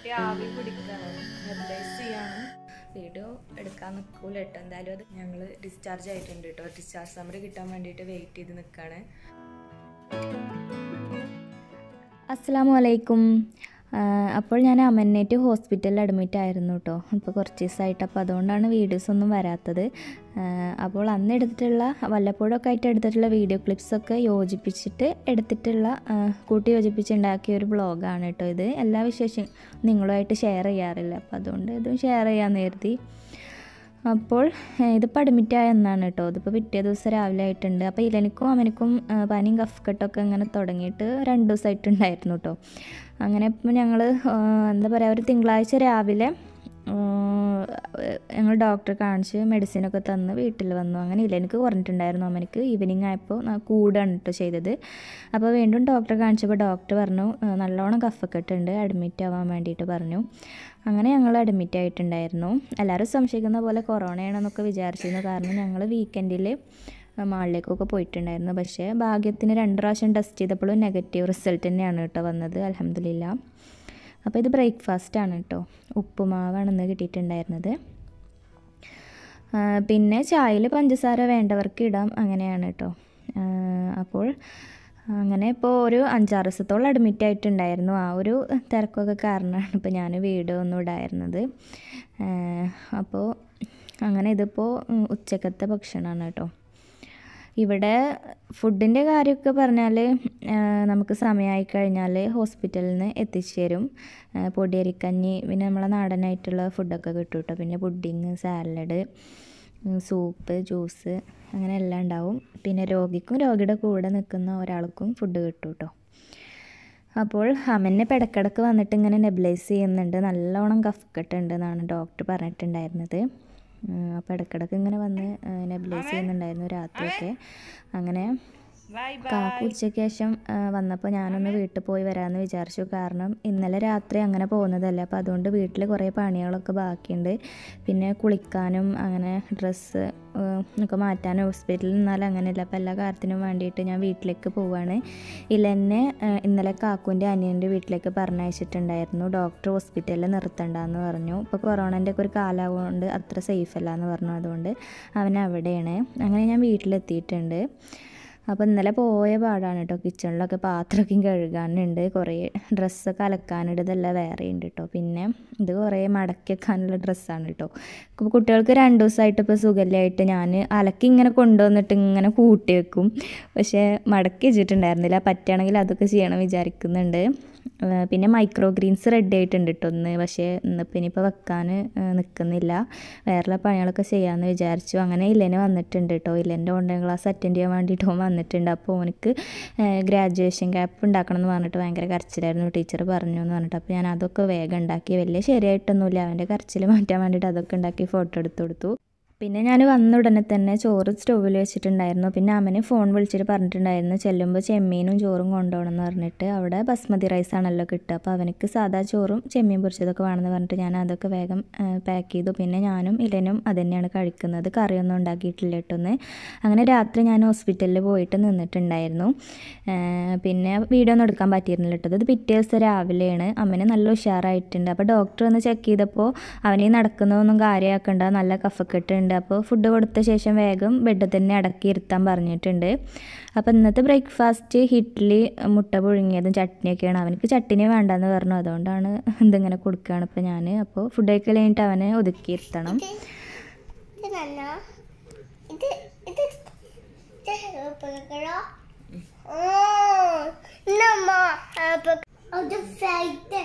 കുട്ടി ആവി പിടിക്കാണ് നെബുലൈസ് ചെയ്യാണ് വീഡിയോ എടുക്കാൻ നിൽക്കൂല കേട്ടോ എന്തായാലും അത് ഞങ്ങൾ ഡിസ്ചാർജ് ആയിട്ടുണ്ട് കേട്ടോ ഡിസ്ചാർജ് സമ്മറി കിട്ടാൻ വേണ്ടിയിട്ട് വെയിറ്റ് ചെയ്ത് നിൽക്കുകയാണ് അസ്സാമു അലൈക്കും അപ്പോൾ ഞാൻ അമന്നേറ്റ് ഹോസ്പിറ്റലിൽ അഡ്മിറ്റ് ആയിരുന്നു കേട്ടോ ഇപ്പോൾ കുറച്ച് ദിവസമായിട്ട് അപ്പോൾ അതുകൊണ്ടാണ് വീഡിയോസ് ഒന്നും വരാത്തത് ആ, അപ്പോൾ അന്ന് എടുത്തിട്ടുള്ള വല്ലപ്പോഴൊക്കെ ആയിട്ട് എടുത്തിട്ടുള്ള വീഡിയോ ക്ലിപ്സൊക്കെ യോജിപ്പിച്ചിട്ട് എടുത്തിട്ടുള്ള ആ, കൂട്ടി യോജിപ്പിച്ചുണ്ടാക്കിയ ഒരു ബ്ലോഗാണ് കേട്ടോ ഇത് എല്ലാ വിശേഷം നിങ്ങളുമായിട്ട് ഷെയർ ചെയ്യാറില്ല അപ്പോൾ അതുകൊണ്ട് ഇതും ഷെയർ ചെയ്യാമെന്ന് കരുതി അപ്പോൾ ഏഹ്, ഇതിപ്പോൾ അഡ്മിറ്റ് ആയ എന്നാണ് കേട്ടോ ഇതിപ്പോൾ പിറ്റേ ദിവസം രാവിലെ ആയിട്ടുണ്ട് അപ്പോൾ ഇലനിക്കും അവനക്കും ആ, പനിയും കഫ്കെട്ടൊക്കെ ഇങ്ങനെ തുടങ്ങിയിട്ട് രണ്ട് ദിവസമായിട്ടുണ്ടായിരുന്നു കേട്ടോ അങ്ങനെ ഇപ്പം ഞങ്ങൾ എന്താ പറയുക ഒരു തിങ്കളാഴ്ച രാവിലെ ഞങ്ങൾ ഡോക്ടറെ കാണിച്ച് മെഡിസിനൊക്കെ തന്ന് വീട്ടിൽ വന്നു അങ്ങനെ ഇലനിക്ക് കുറഞ്ഞിട്ടുണ്ടായിരുന്നു അവനക്ക് ഈവനിങ് ആയപ്പോൾ ന- കൂടാണ് കേട്ടോ ചെയ്തത് അപ്പോൾ വീണ്ടും ഡോക്ടറെ കാണിച്ചപ്പോൾ ഡോക്ടർ പറഞ്ഞു ആ, നല്ലോണം കഫക്കെട്ടുണ്ട് അഡ്മിറ്റ് ആവാൻ വേണ്ടിയിട്ട് പറഞ്ഞു അങ്ങനെ ഞങ്ങൾ അഡ്മിറ്റ് ആയിട്ടുണ്ടായിരുന്നു എല്ലാവരും സംശയിക്കുന്ന പോലെ കൊറോണയാണെന്നൊക്കെ വിചാരിച്ചിരുന്നു കാരണം ഞങ്ങൾ വീക്കെൻഡിൽ മാളിലേക്കൊക്കെ പോയിട്ടുണ്ടായിരുന്നു പക്ഷേ ഭാഗ്യത്തിന് രണ്ട് പ്രാവശ്യം ടെസ്റ്റ് ചെയ്തപ്പോഴും നെഗറ്റീവ് റിസൾട്ട് തന്നെയാണ് കേട്ടോ വന്നത് അലഹമില്ല അപ്പോൾ ഇത് ബ്രേക്ക്ഫാസ്റ്റ് ആണ് കേട്ടോ ഉപ്പുമാവാണ് ഇന്ന് കിട്ടിയിട്ടുണ്ടായിരുന്നത് ആ, പിന്നെ ചായയിൽ പഞ്ചസാര വേണ്ടവർക്ക് ഇടാം അങ്ങനെയാണ് കേട്ടോ ആ, അപ്പോൾ അങ്ങനെ ഇപ്പോൾ ഒരു അഞ്ചാറ് ദിവസത്തോളം അഡ്മിറ്റ് ആയിട്ടുണ്ടായിരുന്നു ആ ഒരു തിരക്കൊക്കെ കാരണമാണ് ഇപ്പോൾ ഞാൻ വീഡിയോ ഒന്നും ഇടായിരുന്നത് ആ, അപ്പോൾ അങ്ങനെ ഇതിപ്പോൾ ഉം, ഉച്ചക്കത്തെ ഭക്ഷണമാണ് കേട്ടോ ഇവിടെ ഫുഡിൻ്റെ കാര്യമൊക്കെ പറഞ്ഞാൽ നമുക്ക് സമയമായി കഴിഞ്ഞാൽ ഹോസ്പിറ്റലിൽ നിന്ന് എത്തിച്ചു തരും ആ, പൊടിയരിക്കഞ്ഞി പിന്നെ നമ്മളെ നാടനായിട്ടുള്ള ഫുഡൊക്കെ കിട്ടും കേട്ടോ പിന്നെ പുഡിങ് സാലഡ് സൂപ്പ് ജ്യൂസ് അങ്ങനെ എല്ലാം ഉണ്ടാവും പിന്നെ രോഗിക്കും രോഗിയുടെ കൂടെ നിൽക്കുന്ന ഒരാൾക്കും ഫുഡ് കിട്ടും കേട്ടോ അപ്പോൾ അമ്മനെ ഇപ്പോൾ ഇടയ്ക്കിടയ്ക്ക് വന്നിട്ട് ഇങ്ങനെ നെബിലൈസ് ചെയ്യുന്നുണ്ട് നല്ലോണം കഫക്കെട്ടുണ്ട് എന്നാണ് ഡോക്ടർ പറഞ്ഞിട്ടുണ്ടായിരുന്നത് ഉം, അപ്പോൾ ഇടയ്ക്കിടയ്ക്ക് ഇങ്ങനെ വന്ന് നെബിലൈസ് ചെയ്യുന്നുണ്ടായിരുന്നു രാത്രിയൊക്കെ അങ്ങനെ ബൈ കാക്കു ഉച്ചയ്ക്ക് ശേഷം ആ, വന്നപ്പോൾ ഞാനൊന്ന് വീട്ടിൽ പോയി വരാമെന്ന് വിചാരിച്ചു കാരണം ഇന്നലെ രാത്രി അങ്ങനെ പോകുന്നതല്ല അപ്പോൾ അതുകൊണ്ട് വീട്ടിൽ കുറേ പണികളൊക്കെ ബാക്കിയുണ്ട് പിന്നെ കുളിക്കാനും അങ്ങനെ ഡ്രസ്സ് ഒക്കെ മാറ്റാനും ഹോസ്പിറ്റലിൽ നിന്നാൽ അങ്ങനെയല്ല അപ്പോൾ എല്ലാ കാര്യത്തിനും വേണ്ടിയിട്ട് ഞാൻ വീട്ടിലേക്ക് പോവാണ് ഇല്ലെന്നെ ആ, ഇന്നലെ കാക്കുൻ്റെ അനിയൻ്റെ വീട്ടിലേക്ക് പറഞ്ഞയച്ചിട്ടുണ്ടായിരുന്നു ഡോക്ടർ ഹോസ്പിറ്റലിൽ നിർത്തണ്ടെന്ന് പറഞ്ഞു ഇപ്പോൾ കൊറോണൻ്റെ ഒക്കെ ഒരു കാലമാകൊണ്ട് അത്ര സേഫ് അല്ല എന്ന് പറഞ്ഞു അതുകൊണ്ട് അവൻ അവിടെയാണ് അങ്ങനെ ഞാൻ വീട്ടിലെത്തിയിട്ടുണ്ട് അപ്പോൾ ഇന്നലെ പോയ പാടാണ് കേട്ടോ കിച്ചണിലൊക്കെ പാത്രമൊക്കെ കഴുകാനുണ്ട് കുറേ ഡ്രസ്സൊക്കെ അലക്കാനുണ്ട് ഇതെല്ലാം വേറെ ഉണ്ട് കേട്ടോ പിന്നെ ഇത് കുറേ മടക്കി വെക്കാനുള്ള ഡ്രസ്സാണ് കേട്ടോ ഇപ്പോൾ കുട്ടികൾക്ക് രണ്ട് ദിവസമായിട്ട് ഇപ്പോൾ സുഖമില്ലായിട്ട് ഞാൻ അലക്കി ഇങ്ങനെ കൊണ്ടുവന്നിട്ട് ഇങ്ങനെ കൂട്ടി വെക്കും പക്ഷേ മടക്കി വെച്ചിട്ടുണ്ടായിരുന്നില്ല പറ്റുകയാണെങ്കിൽ അതൊക്കെ ചെയ്യണം വിചാരിക്കുന്നുണ്ട് ആ, പിന്നെ മൈക്രോ ഗ്രീൻസ് റെഡി ആയിട്ടുണ്ട് കേട്ടോ ഒന്ന് പക്ഷേ ഇന്നിപ്പോൾ ഇനിയിപ്പോൾ വെക്കാൻ നിൽക്കുന്നില്ല വേറെ പണികളൊക്കെ ചെയ്യാമെന്ന് വിചാരിച്ചു അങ്ങനെ ഇല്ലെന്നെ വന്നിട്ടുണ്ട് കേട്ടോ ഇല്ലെൻ്റെ ഓൺലൈൻ ക്ലാസ് അറ്റൻഡ് ചെയ്യാൻ വേണ്ടിയിട്ട് ഓൻ വന്നിട്ടുണ്ട് അപ്പോൾ ഓനക്ക് ഗ്രാജുവേഷൻ ക്യാപ്പ് ഉണ്ടാക്കണം എന്ന് പറഞ്ഞിട്ട് ഭയങ്കര കരച്ചിലായിരുന്നു ടീച്ചർ പറഞ്ഞു എന്ന് പറഞ്ഞിട്ട് അപ്പോൾ ഞാൻ അതൊക്കെ വേഗം ഉണ്ടാക്കി വലിയ ശരിയായിട്ടൊന്നുമില്ല അവൻ്റെ കരച്ചിൽ മാറ്റാൻ വേണ്ടിയിട്ട് അതൊക്കെ ഉണ്ടാക്കി ഫോട്ടോ എടുത്ത് കൊടുത്തു പിന്നെ ഞാൻ വന്ന ഉടനെ തന്നെ ചോറ് സ്റ്റൗവിൽ വെച്ചിട്ടുണ്ടായിരുന്നു പിന്നെ അമ്മന് ഫോൺ വിളിച്ചിട്ട് പറഞ്ഞിട്ടുണ്ടായിരുന്നു ചെല്ലുമ്പോൾ ചെമ്മീനും ചോറും കൊണ്ടുപോകണം എന്ന് പറഞ്ഞിട്ട് അവിടെ ബസ്മതി റൈസ് ആണല്ലോ കിട്ടുക അപ്പോൾ അവനക്ക് സാധാ ചോറും ചെമ്മീൻ പൊരിച്ചതൊക്കെ വേണമെന്ന് പറഞ്ഞിട്ട് ഞാൻ അതൊക്കെ വേഗം പാക്ക് ചെയ്തു പിന്നെ ഞാനും ഇലനും അത് തന്നെയാണ് കഴിക്കുന്നത് കറിയൊന്നും ഉണ്ടാക്കിയിട്ടില്ല കേട്ടൊന്ന് അങ്ങനെ രാത്രി ഞാൻ ഹോസ്പിറ്റലിൽ പോയിട്ട് നിന്നിട്ടുണ്ടായിരുന്നു ആ, പിന്നെ വീഡിയോ ഒന്നും എടുക്കാൻ പറ്റിയിരുന്നില്ല കേട്ടോ ഇത് പിറ്റേ ദിവസം രാവിലെയാണ് അമ്മന് നല്ല ഉഷാറായിട്ടുണ്ട് അപ്പോൾ ഡോക്ടർ വന്ന് ചെക്ക് ചെയ്തപ്പോൾ അവന് നടക്കുന്നതൊന്നും കാര്യമാക്കണ്ട നല്ല കഫക്കെട്ടുണ്ട് അപ്പോൾ ഫുഡ് കൊടുത്ത ശേഷം വേഗം ബെഡിൽ തന്നെ അടക്കി ഇരുത്താൻ പറഞ്ഞിട്ടുണ്ട് അപ്പോൾ ഇന്നത്തെ ബ്രേക്ക്ഫാസ്റ്റ് ഇഡ്ഡലി മുട്ട പുഴുങ്ങിയതും ചട്നിയൊക്കെയാണ് അവനക്ക് ചട്നി വേണ്ടെന്ന് പറഞ്ഞു അതുകൊണ്ടാണ് ഇതിങ്ങനെ കൊടുക്കുകയാണ് ഇപ്പോൾ ഞാൻ അപ്പോൾ ഫുഡ് കഴിക്കൽ കഴിഞ്ഞിട്ട് അവനെ ഒതുക്കിയിരുത്തണം ഇത് നന്ന ഇത് ഇത് ഇത് ഹെൽപ്പുകളോ ഓ നമ്മ ഹെൽപ്പ് അത് ഫൈറ്റ്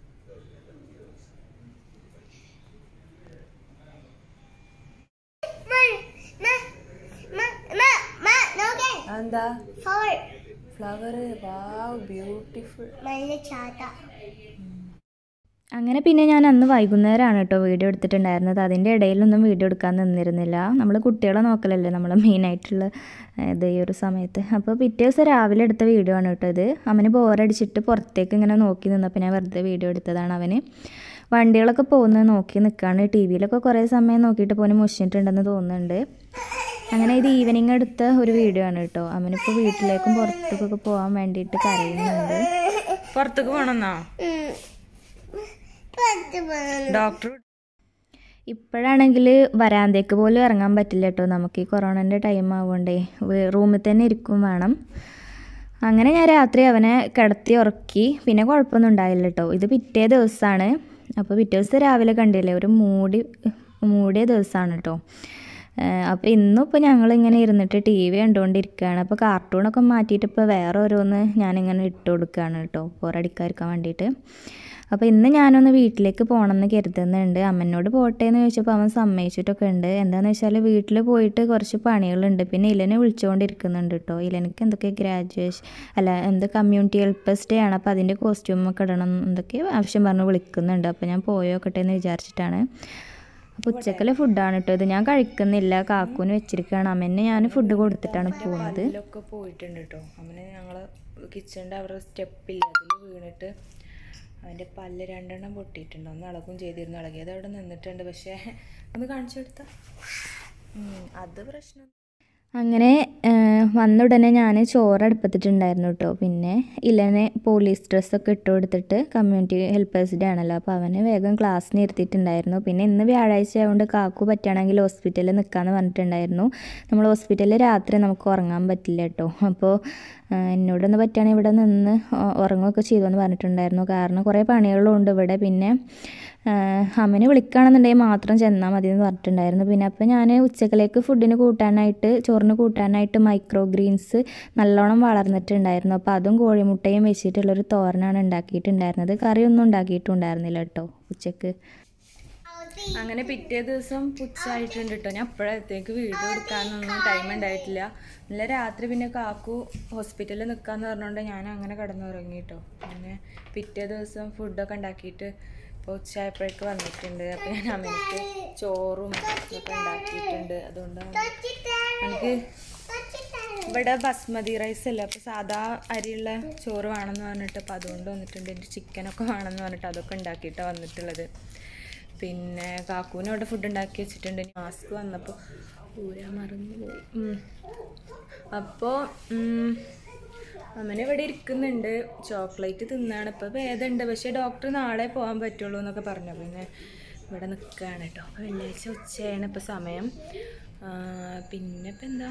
എന്താ ഫോർ ഫ്ലവർ വാവ് ബ്യൂട്ടിഫുൾ നല്ല ചാട്ട അങ്ങനെ പിന്നെ ഞാൻ അന്ന് വൈകുന്നേരമാണ് കേട്ടോ വീഡിയോ എടുത്തിട്ടുണ്ടായിരുന്നത് അതിൻ്റെ ഇടയിലൊന്നും വീഡിയോ എടുക്കാൻ നിന്നിരുന്നില്ല നമ്മൾ കുട്ടികളെ നോക്കലല്ലേ നമ്മളെ മെയിനായിട്ടുള്ള ഇത് ഈ ഒരു സമയത്ത് അപ്പോൾ പിറ്റേ ദിവസം രാവിലെ എടുത്ത വീഡിയോ ആണ് കേട്ടോ ഇത് അവന് ബോറടിച്ചിട്ട് പുറത്തേക്ക് ഇങ്ങനെ നോക്കി നിന്നപ്പോൾ ഞാൻ വെറുതെ വീഡിയോ എടുത്തതാണ് അവന് വണ്ടികളൊക്കെ പോകുന്നത് നോക്കി നിൽക്കുകയാണ് ടി വിയിലൊക്കെ കുറേ സമയം നോക്കിയിട്ട് പോലും മുഷിഞ്ഞിട്ടുണ്ടെന്ന് തോന്നുന്നുണ്ട് അങ്ങനെ ഇത് ഈവനിങ് എടുത്ത ഒരു വീഡിയോ ആണ് കേട്ടോ അവനിപ്പോൾ വീട്ടിലേക്കും പുറത്തേക്കൊക്കെ പോകാൻ വേണ്ടിയിട്ട് കരയുന്നുണ്ട് പുറത്തേക്ക് പോകണമെന്നോ ഡോക്ടർ ഇപ്പോഴാണെങ്കിൽ വരാന്തേക്ക് പോലും ഇറങ്ങാൻ പറ്റില്ല കേട്ടോ നമുക്ക് ഈ കൊറോണൻ്റെ ടൈം ആവുകൊണ്ടേ റൂമിൽ തന്നെ ഇരിക്കും വേണം അങ്ങനെ ഞാൻ രാത്രി അവനെ കിടത്തി ഉറക്കി പിന്നെ കുഴപ്പമൊന്നും ഉണ്ടായില്ല കേട്ടോ ഇത് പിറ്റേ ദിവസമാണ് അപ്പോൾ പിറ്റേ ദിവസം രാവിലെ കണ്ടില്ലേ ഒരു മൂടി മൂടിയ ദിവസമാണ് കേട്ടോ അപ്പോൾ ഇന്നും ഇപ്പോൾ ഞങ്ങളിങ്ങനെ ഇരുന്നിട്ട് ടി വി കണ്ടുകൊണ്ടിരിക്കുകയാണ് അപ്പോൾ കാർട്ടൂണൊക്കെ മാറ്റിയിട്ട് ഇപ്പോൾ വേറെ ഓരോന്ന് ഞാനിങ്ങനെ ഇട്ട് കൊടുക്കുകയാണ് കേട്ടോ ബോറടിക്കാതിരിക്കാൻ വേണ്ടിയിട്ട് അപ്പോൾ ഇന്ന് ഞാനൊന്ന് വീട്ടിലേക്ക് പോകണമെന്ന് കരുതുന്നുണ്ട് അമ്മനോട് പോട്ടെ എന്ന് ചോദിച്ചപ്പോൾ അവൻ സമ്മതിച്ചിട്ടൊക്കെ ഉണ്ട് എന്താണെന്ന് വെച്ചാൽ വീട്ടിൽ പോയിട്ട് കുറച്ച് പണികളുണ്ട് പിന്നെ ഇലനെ വിളിച്ചുകൊണ്ടിരിക്കുന്നുണ്ട് കേട്ടോ ഇലനക്ക് എന്തൊക്കെ ഗ്രാജുവേഷൻ അല്ല എന്ത് കമ്മ്യൂണിറ്റി ഹെൽപ്പേഴ്സ് ഡേ ആണ് അപ്പോൾ അതിൻ്റെ കോസ്റ്റ്യൂമൊക്കെ ഇടണം എന്തൊക്കെ ആവശ്യം പറഞ്ഞ് വിളിക്കുന്നുണ്ട് അപ്പോൾ ഞാൻ പോയോക്കട്ടെ എന്ന് വിചാരിച്ചിട്ടാണ് അപ്പോൾ ഉച്ചക്കലെ ഫുഡാണ് കേട്ടോ ഇത് ഞാൻ കഴിക്കുന്നില്ല കാക്കൂന് വെച്ചിരിക്കുകയാണ് അമ്മേനെ ഞാൻ ഫുഡ് കൊടുത്തിട്ടാണ് പോകുന്നത് പല്ലൊക്കെ പോയിട്ടുണ്ട് കേട്ടോ അവന് ഞങ്ങൾ കിച്ചണിൻ്റെ അവരുടെ സ്റ്റെപ്പില്ല അതിൽ വീണിട്ട് അവൻ്റെ പല്ല് രണ്ടെണ്ണം പൊട്ടിയിട്ടുണ്ട് ഒന്ന് ഇളകും ചെയ്തിരുന്നു ഇളകിയത് അവിടെ നിന്നിട്ടുണ്ട് പക്ഷേ ഒന്ന് കാണിച്ചു കൊടുത്താ ഉം, അത് പ്രശ്നം അങ്ങനെ ആ, വന്ന ഉടനെ ഞാൻ ചോറ് അടുപ്പത്തിട്ടുണ്ടായിരുന്നു കേട്ടോ പിന്നെ ഇലനെ പോലീസ് ഡ്രസ്സൊക്കെ ഇട്ട് കൊടുത്തിട്ട് കമ്മ്യൂണിറ്റി ഹെൽപ്പേഴ്സ് ഡേ ആണല്ലോ അപ്പോൾ അവനെ വേഗം ക്ലാസ്സിന് ഇരുത്തിയിട്ടുണ്ടായിരുന്നു പിന്നെ ഇന്ന് വ്യാഴാഴ്ച ആയതുകൊണ്ട് കാക്കു പറ്റുകയാണെങ്കിൽ ഹോസ്പിറ്റലിൽ നിൽക്കാമെന്ന് പറഞ്ഞിട്ടുണ്ടായിരുന്നു നമ്മൾ ഹോസ്പിറ്റലിൽ രാത്രി നമുക്ക് ഉറങ്ങാൻ പറ്റില്ല കേട്ടോ അപ്പോൾ ആ, എന്നോടൊന്ന് പറ്റുകയാണെങ്കിൽ ഇവിടെ നിന്ന് ഉ- ഉറങ്ങുകയൊക്കെ ചെയ്തു പറഞ്ഞിട്ടുണ്ടായിരുന്നു കാരണം കുറേ പണികളും ഉണ്ട് ഇവിടെ പിന്നെ അമ്മനെ വിളിക്കുകയാണെന്നുണ്ടെങ്കിൽ മാത്രം ചെന്നാൽ മതി എന്ന് പറഞ്ഞിട്ടുണ്ടായിരുന്നു പിന്നെ അപ്പോൾ ഞാൻ ഉച്ചക്കലേക്ക് ഫുഡിന് കൂട്ടാനായിട്ട് ചോറിന് കൂട്ടാനായിട്ട് മൈക്രോ ഗ്രീൻസ് നല്ലോണം വളർന്നിട്ടുണ്ടായിരുന്നു അപ്പോൾ അതും കോഴിമുട്ടയും വെച്ചിട്ടുള്ളൊരു തോരനാണ് ഉണ്ടാക്കിയിട്ടുണ്ടായിരുന്നത് കറിയൊന്നും ഉണ്ടാക്കിയിട്ടുണ്ടായിരുന്നില്ല കേട്ടോ ഉച്ചക്ക് അങ്ങനെ പിറ്റേ ദിവസം പുച്ചായിട്ടുണ്ട് കേട്ടോ ഞാൻ അപ്പോഴത്തേക്ക് വീഡിയോ എടുക്കാനൊന്നും ടൈം ഉണ്ടായിട്ടില്ല ഇന്നലെ രാത്രി പിന്നെ കാക്കു ഹോസ്പിറ്റലിൽ നിൽക്കാന്ന് പറഞ്ഞുകൊണ്ട് ഞാൻ അങ്ങനെ കിടന്നുറങ്ങി കേട്ടോ പിന്നെ പിറ്റേ ദിവസം ഫുഡൊക്കെ ഉണ്ടാക്കിയിട്ട് ഇപ്പോൾ ഉച്ചയായപ്പോഴേക്ക് വന്നിട്ടുണ്ട് അപ്പോൾ ഞാൻ അമ്മയ്ക്ക് ചോറും ഒക്കെ ഉണ്ടാക്കിയിട്ടുണ്ട് അതുകൊണ്ടാണ് എനിക്ക് ഇവിടെ ബസ്മതി റൈസ് അല്ല അപ്പോൾ സാധാ അരിയുള്ള ചോറ് വേണമെന്ന് പറഞ്ഞിട്ട് അപ്പോൾ അതുകൊണ്ട് വന്നിട്ടുണ്ട് എനിക്ക് ചിക്കനൊക്കെ വേണമെന്ന് പറഞ്ഞിട്ട് അതൊക്കെ ഉണ്ടാക്കിയിട്ടാണ് വന്നിട്ടുള്ളത് പിന്നെ കാക്കൂന് അവിടെ ഫുഡ് ഉണ്ടാക്കി വെച്ചിട്ടുണ്ട് മാസ്ക് വന്നപ്പോൾ ഊരാൻ മറന്നു പോയി ഉം. അപ്പോൾ അമ്മനെ ഇവിടെ ഇരിക്കുന്നുണ്ട് ചോക്ലേറ്റ് തിന്നാണ് ഇപ്പോൾ ഭേദമുണ്ട് പക്ഷേ ഡോക്ടർ നാളെ പോകാൻ പറ്റുള്ളൂ എന്നൊക്കെ പറഞ്ഞു പിന്നെ ഇവിടെ നിൽക്കുകയാണ് കേട്ടോ അപ്പോൾ വെള്ളിയാഴ്ച ഉച്ചയാണ് ഇപ്പോൾ സമയം ആ, പിന്നെ ഇപ്പം എന്താ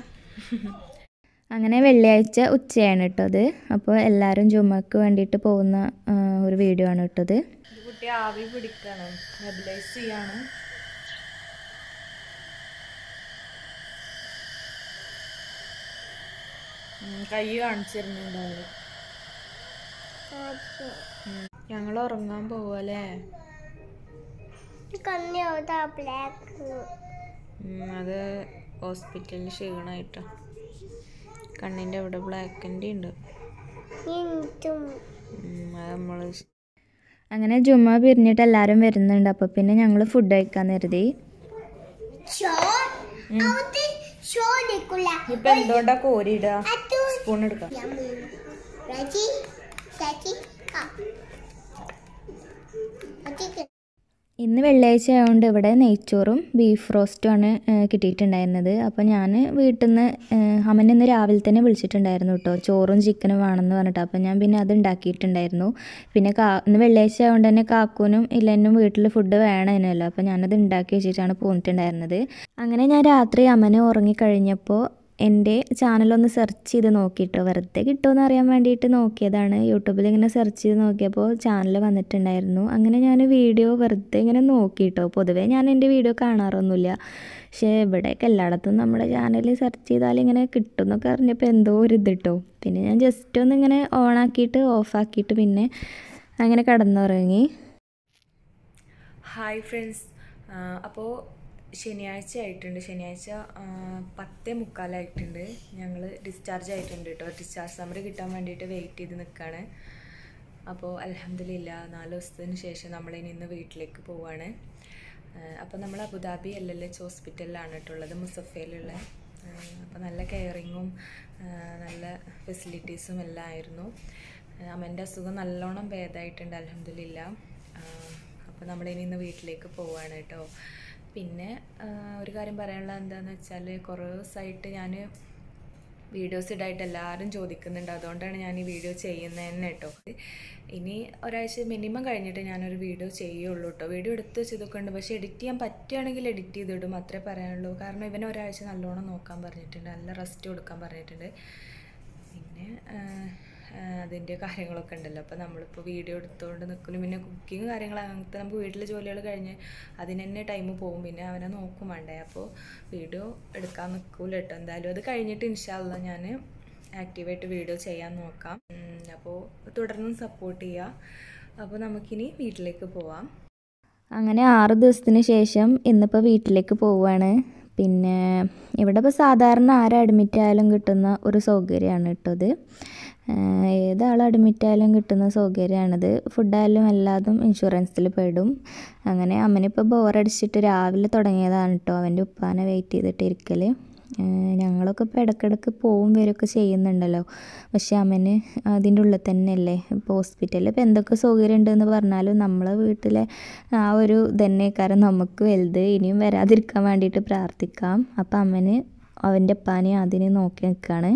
അങ്ങനെ വെള്ളിയാഴ്ച ഉച്ചയാണ് കേട്ടത് അപ്പോൾ എല്ലാവരും ജുമ്മക്ക് വേണ്ടിയിട്ട് പോകുന്ന ആ, ഒരു വീഡിയോ ആണ് കേട്ടത് ഇത് കുട്ടി ആവി പിടിക്കണം നെബിലൈസ് ചെയ്യാണ് ഉം, കൈ കാണിച്ചിരുന്നുണ്ടാവും ഞങ്ങൾ ഉറങ്ങാൻ പോവല്ലേ കണ്ണിയോട്ടാ ബ്ലാക്ക് ഉം, അത് ഹോസ്പിറ്റലിൽ ക്ഷീണമായിട്ടാ കണ്ണിൻ്റെ അവിടെ ബ്ലാക്കിൻ്റെ ഉണ്ട് എനിക്കും ഉം, അത് നമ്മൾ അങ്ങനെ ജുമ്മ പിരിഞ്ഞിട്ട് എല്ലാവരും വരുന്നുണ്ട് അപ്പോൾ പിന്നെ ഞങ്ങൾ ഫുഡ് കഴിക്കാൻ കരുതി ഷോ അത് ഷോ നിൽക്കില്ല ഇപ്പം എന്തുകൊണ്ടാ കോരിയിടുക അത് സ്പൂൺ എടുക്കാം yummy ready steady up ഒറ്റയ്ക്ക് ഇന്ന് വെള്ളിയാഴ്ച ആയതുകൊണ്ട് ഇവിടെ നെയ്ച്ചോറും ബീഫ് റോസ്റ്റും ആണ് ഏഹ്, കിട്ടിയിട്ടുണ്ടായിരുന്നത് അപ്പോൾ ഞാൻ വീട്ടിൽ നിന്ന് അമ്മനെ ഇന്ന് രാവിലെ തന്നെ വിളിച്ചിട്ടുണ്ടായിരുന്നു കേട്ടോ ചോറും ചിക്കനും വേണമെന്ന് പറഞ്ഞിട്ട് അപ്പോൾ ഞാൻ പിന്നെ അത് ഉണ്ടാക്കിയിട്ടുണ്ടായിരുന്നു പിന്നെ കാ ഇന്ന് വെള്ളിയാഴ്ച ആയതുകൊണ്ട് തന്നെ കാക്കൂനും ഇല്ലെന്നും വീട്ടിൽ ഫുഡ് വേണമല്ലോ അപ്പോൾ ഞാനത് ഉണ്ടാക്കി വെച്ചിട്ടാണ് പോന്നിട്ടുണ്ടായിരുന്നത് അങ്ങനെ ഞാൻ രാത്രി അമ്മനെ ഉറങ്ങിക്കഴിഞ്ഞപ്പോൾ എൻ്റെ ചാനലൊന്ന് സെർച്ച് ചെയ്ത് നോക്കിയിട്ടോ വെറുതെ കിട്ടുമെന്ന് അറിയാൻ വേണ്ടിയിട്ട് നോക്കിയതാണ് യൂട്യൂബിൽ ഇങ്ങനെ സെർച്ച് ചെയ്ത് നോക്കിയപ്പോൾ ചാനൽ വന്നിട്ടുണ്ടായിരുന്നു അങ്ങനെ ഞാൻ വീഡിയോ വെറുതെ ഇങ്ങനെ നോക്കിയിട്ടോ പൊതുവേ ഞാൻ എൻ്റെ വീഡിയോ കാണാറൊന്നുമില്ല പക്ഷേ ഇവിടെയൊക്കെ എല്ലായിടത്തും നമ്മുടെ ചാനൽ സെർച്ച് ചെയ്താൽ ഇങ്ങനെ കിട്ടും എന്നൊക്കെ അറിഞ്ഞപ്പോൾ എന്തോ ഒരു ഇത് കിട്ടോ പിന്നെ ഞാൻ ജസ്റ്റ് ഒന്ന് ഇങ്ങനെ ഓണാക്കിയിട്ട് ഓഫാക്കിയിട്ട് പിന്നെ അങ്ങനെ കിടന്നുറങ്ങി ഹായ് ഫ്രണ്ട്സ് അപ്പോൾ ശനിയാഴ്ച ആയിട്ടുണ്ട് ശനിയാഴ്ച ആ, പത്തേ മുക്കാലായിട്ടുണ്ട് ഞങ്ങൾ ഡിസ്ചാർജ് ആയിട്ടുണ്ട് കേട്ടോ ഡിസ്ചാർജ് സമറി കിട്ടാൻ വേണ്ടിയിട്ട് വെയിറ്റ് ചെയ്ത് നിൽക്കുകയാണ് അപ്പോൾ അലഹമില്ല നാല് ദിവസത്തിന് ശേഷം നമ്മളിനി ഇന്ന് വീട്ടിലേക്ക് പോവാണ് അപ്പോൾ നമ്മൾ അബുദാബി എൽ എൽ എച്ച് ഹോസ്പിറ്റലിലാണ് കേട്ടുള്ളത് മുസഫയിലുള്ള അപ്പോൾ നല്ല കെയറിങ്ങും നല്ല ഫെസിലിറ്റീസും എല്ലാം ആയിരുന്നു അമ്മൻ്റെ അസുഖം നല്ലോണം ഭേദമായിട്ടുണ്ട് അലഹമില്ല അപ്പോൾ നമ്മളിനി ഇന്ന് വീട്ടിലേക്ക് പോവാണ് കേട്ടോ പിന്നെ ആ, ഒരു കാര്യം പറയാനുള്ളത് എന്താണെന്ന് വെച്ചാൽ കുറേ ദിവസമായിട്ട് ഞാൻ വീഡിയോസ് ഇടായിട്ട് എല്ലാവരും ചോദിക്കുന്നുണ്ട് അതുകൊണ്ടാണ് ഞാൻ ഈ വീഡിയോ ചെയ്യുന്നത് തന്നെ കേട്ടോ ഇനി ഒരാഴ്ച മിനിമം കഴിഞ്ഞിട്ട് ഞാനൊരു വീഡിയോ ചെയ്യുള്ളൂ കേട്ടോ വീഡിയോ എടുത്ത് വെച്ചതൊക്കെ ഉണ്ട് പക്ഷേ എഡിറ്റ് ചെയ്യാൻ പറ്റുകയാണെങ്കിൽ എഡിറ്റ് ചെയ്തിടും അത്രേ പറയാനുള്ളൂ കാരണം ഇവനെ ഒരാഴ്ച നല്ലോണം നോക്കാൻ പറഞ്ഞിട്ടുണ്ട് നല്ല റെസ്റ്റ് കൊടുക്കാൻ പറഞ്ഞിട്ടുണ്ട് പിന്നെ അതിൻ്റെ കാര്യങ്ങളൊക്കെ ഉണ്ടല്ലോ അപ്പോൾ നമ്മളിപ്പോൾ വീഡിയോ എടുത്തുകൊണ്ട് നിൽക്കുന്നു പിന്നെ കുക്കിങ് കാര്യങ്ങൾ അങ്ങനത്തെ നമുക്ക് വീട്ടിലെ ജോലികൾ കഴിഞ്ഞ് അതിന് തന്നെ ടൈം പോകും പിന്നെ അവനെ നോക്കും വേണ്ടേ അപ്പോൾ വീഡിയോ എടുക്കാൻ നിൽക്കൂല കേട്ടോ എന്തായാലും അത് കഴിഞ്ഞിട്ട് ഇൻഷാല്ല ഞാൻ ആക്റ്റീവായിട്ട് വീഡിയോ ചെയ്യാൻ നോക്കാം ഉം, അപ്പോൾ തുടർന്നും സപ്പോർട്ട് ചെയ്യുക അപ്പോൾ നമുക്കിനി വീട്ടിലേക്ക് പോവാം അങ്ങനെ ആറ് ദിവസത്തിന് ശേഷം ഇന്നിപ്പോൾ വീട്ടിലേക്ക് പോവുകയാണ് പിന്നെ ഇവിടെ ഇപ്പോൾ സാധാരണ ആര് അഡ്മിറ്റ് ആയാലും കിട്ടുന്ന ഒരു സൗകര്യമാണ് കേട്ടോ ഇത് ആഹ് ഏതാൾ അഡ്മിറ്റ് ആയാലും കിട്ടുന്ന സൗകര്യമാണിത് ഫുഡായാലും എല്ലാതും ഇൻഷുറൻസിൽ പെടും അങ്ങനെ അമ്മനിപ്പോൾ ബോറടിച്ചിട്ട് രാവിലെ തുടങ്ങിയതാണ് കേട്ടോ അവൻ്റെ ഉപ്പാനെ വെയിറ്റ് ചെയ്തിട്ട് ഇരിക്കൽ ഞങ്ങളൊക്കെ ഇപ്പോൾ ഇടയ്ക്കിടയ്ക്ക് പോവും വരികയൊക്കെ ചെയ്യുന്നുണ്ടല്ലോ പക്ഷേ അമ്മന് അതിൻ്റെ ഉള്ളിൽ തന്നെയല്ലേ ഇപ്പോൾ ഹോസ്പിറ്റലിൽ ഇപ്പോൾ എന്തൊക്കെ സൗകര്യം ഉണ്ടെന്ന് പറഞ്ഞാലും നമ്മളെ വീട്ടിലെ ആ ഒരു തന്നെക്കാരം നമുക്ക് വലുത് ഇനിയും വരാതിരിക്കാൻ വേണ്ടിയിട്ട് പ്രാർത്ഥിക്കാം അപ്പം അമ്മന് അവൻ്റെ ഉപ്പാനെ അതിനെ നോക്കി നിൽക്കുകയാണ്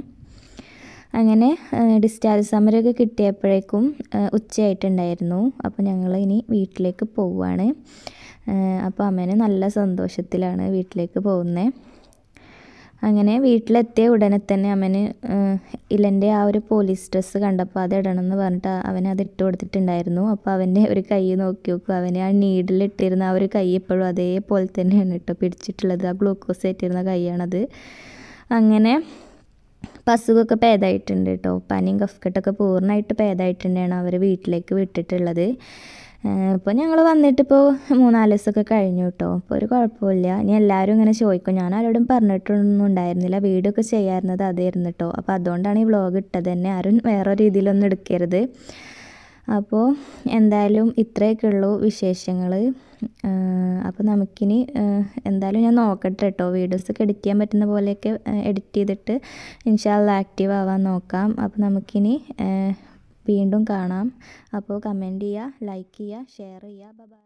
അങ്ങനെ ഡിസ്ചാർജ് സമരമൊക്കെ കിട്ടിയപ്പോഴേക്കും ആ, ഉച്ചയായിട്ടുണ്ടായിരുന്നു അപ്പോൾ ഞങ്ങൾ ഇനി വീട്ടിലേക്ക് പോവുകയാണ് അപ്പോൾ അമ്മേനെ നല്ല സന്തോഷത്തിലാണ് വീട്ടിലേക്ക് പോകുന്നത് അങ്ങനെ വീട്ടിലെത്തിയ ഉടനെ തന്നെ അവന് ഇലൻ്റെ ആ ഒരു പോലീസ് ഡ്രസ്സ് കണ്ടപ്പോൾ അത് ഇടണം എന്ന് പറഞ്ഞിട്ട് അവൻ അത് ഇട്ട് കൊടുത്തിട്ടുണ്ടായിരുന്നു അപ്പോൾ അവൻ്റെ ഒരു കൈ നോക്കി നോക്കും അവന് ആ നീഡിലിട്ടിരുന്ന ആ ഒരു കൈ എപ്പോഴും അതേപോലെ തന്നെയാണ് കേട്ടോ പിടിച്ചിട്ടുള്ളത് ആ ഗ്ലൂക്കോസ് ഏറ്റിരുന്ന കൈയാണത് അങ്ങനെ അപ്പം അസുഖമൊക്കെ ഭേദമായിട്ടുണ്ട് കേട്ടോ പനിയും കഫ്കെട്ടൊക്കെ പൂർണ്ണമായിട്ട് ഭേദമായിട്ടുണ്ടാണ് അവർ വീട്ടിലേക്ക് വിട്ടിട്ടുള്ളത് ഇപ്പോൾ ഞങ്ങൾ വന്നിട്ടിപ്പോൾ മൂന്നാല് ദിവസമൊക്കെ കഴിഞ്ഞു കേട്ടോ അപ്പോൾ ഒരു കുഴപ്പമില്ല ഇനി എല്ലാവരും ഇങ്ങനെ ചോദിക്കും ഞാൻ ആരോടും പറഞ്ഞിട്ടൊന്നും ഉണ്ടായിരുന്നില്ല വീഡിയോ ഒക്കെ ചെയ്യാറുന്നത് അതായിരുന്നു കേട്ടോ അപ്പോൾ അതുകൊണ്ടാണ് ഈ വ്ളോഗ് ഇട്ടത് തന്നെ ആരും വേറെ രീതിയിലൊന്നും എടുക്കരുത് അപ്പോൾ എന്തായാലും ഇത്രയൊക്കെ ഉള്ളൂ വിശേഷങ്ങൾ അപ്പോൾ നമുക്കിനി ആഹ് എന്തായാലും ഞാൻ നോക്കട്ടെ കേട്ടോ വീഡിയോസൊക്കെ എഡിറ്റ് ചെയ്യാൻ പറ്റുന്ന പോലെയൊക്കെ എഡിറ്റ് ചെയ്തിട്ട് ഇൻഷാല്ല ആക്റ്റീവ് ആവാൻ നോക്കാം അപ്പോൾ നമുക്കിനി ആഹ് വീണ്ടും കാണാം അപ്പോൾ കമൻറ്റ് ചെയ്യുക ലൈക്ക് ചെയ്യുക ഷെയർ ചെയ്യുക ബൈ